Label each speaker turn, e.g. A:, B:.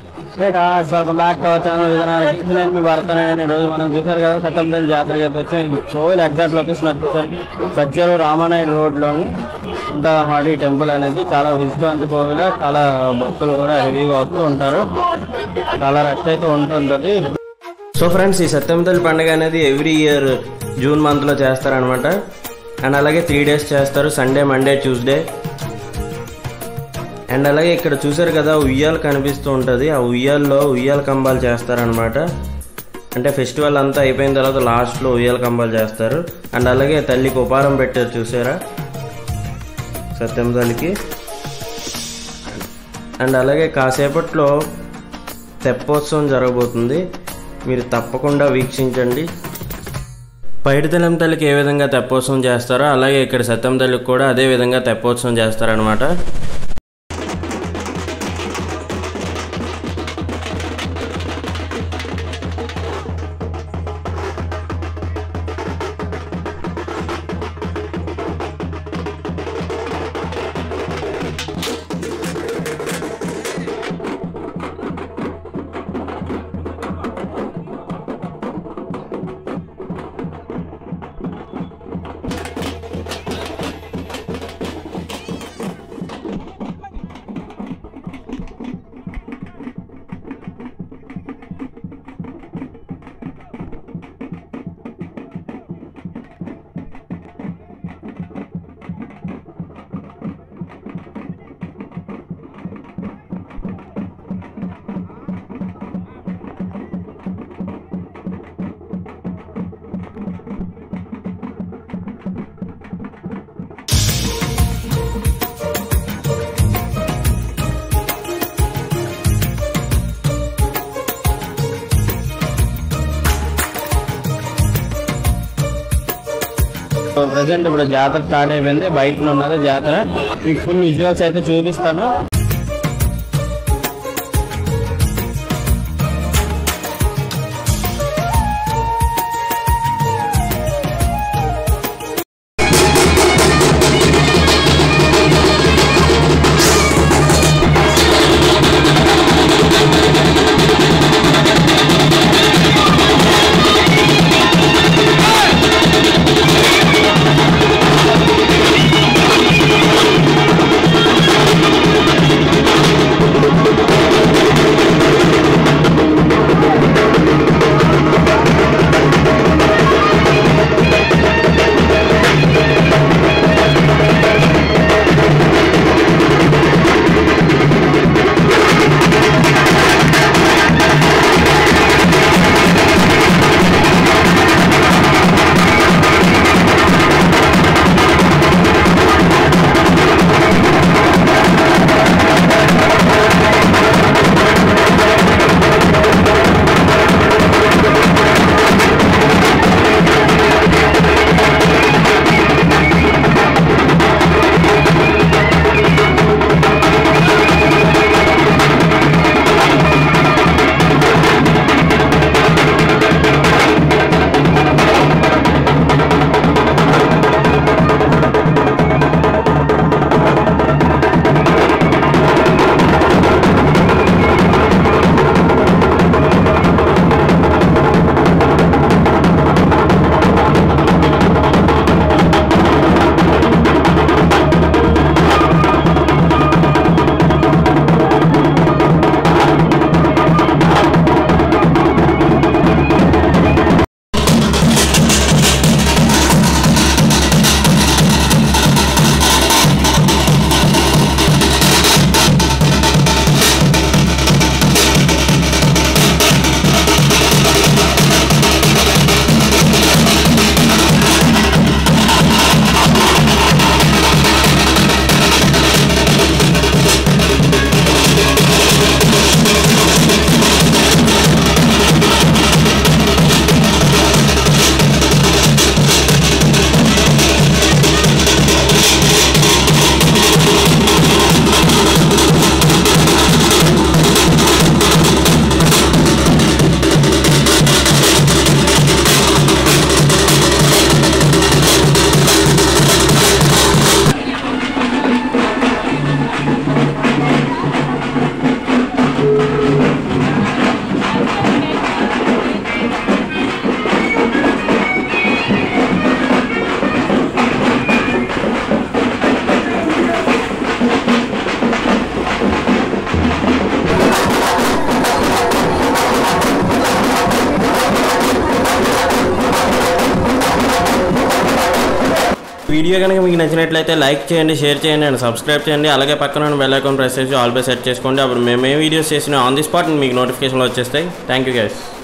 A: welcome back to our channel విధానానికి నేను మీ భర్తనే రోజు మనం చూసారు కదా సత్తంపల్లి జాతర చెప్పొచ్చు సోయిల్ ఎగ్జాక్ట్ లొకేషన్ వచ్చేసరికి సత్యరు రామానాయుడు రోడ్లోని ఉంటుందన్నమాట ఈ టెంపుల్ అనేది చాలా విశ్రాంతి కోవిల చాలా భక్తులు కూడా హెవీగా వస్తూ ఉంటారు చాలా రష్ అయితే ఉంటుంటది
B: సో ఫ్రెండ్స్ ఈ సత్యమతల్లి పండుగ అనేది ఎవ్రీ ఇయర్ జూన్ మంత్లో చేస్తారనమాట అండ్ అలాగే త్రీ డేస్ చేస్తారు సండే మండే ట్యూస్డే అండ్ అలాగే ఇక్కడ చూసారు కదా ఉయ్యాలు కనిపిస్తూ ఉంటుంది ఆ ఉయ్యాల్లో ఉయ్యాల కంబాలు చేస్తారనమాట అంటే ఫెస్టివల్ అంతా అయిపోయిన తర్వాత లాస్ట్లో ఉయ్యాల కంబాలు చేస్తారు అండ్ అలాగే తల్లికి ఉపహారం పెట్టారు చూసారా సత్యం తల్లికి అండ్ అలాగే కాసేపట్లో తెప్పోత్సవం జరగబోతుంది మీరు తప్పకుండా వీక్షించండి పైడితలం తల్లికి ఏ విధంగా తెప్పోత్సవం చేస్తారో అలాగే ఇక్కడ సత్యం తల్లికి కూడా అదే విధంగా తెప్పోత్సవం చేస్తారనమాట
A: ప్రజెంట్ ఇప్పుడు జాతర స్టార్ట్ అయిపోయింది బయట ఉన్నది జాతర మీకు ఫుల్ విజువల్స్ అయితే చూపిస్తాను
B: వీడియో కనుక మీకు నచ్చినట్లయితే లైక్ చేయండి షేర్ చేయండి అండ్ సబ్స్క్రైబ్ చేయండి అలాగే పక్కన బెల్ ఐకాన్ ప్రెస్ చేసి ఆల్ పై సెట్ చేసుకోండి అప్పుడు మేము ఏ వీడియోస్ చేసినా ఆన్ ది స్పాట్ మీకు నోటిఫికేషన్లు వచ్చేస్తాయి థ్యాంక్ యూ గైస్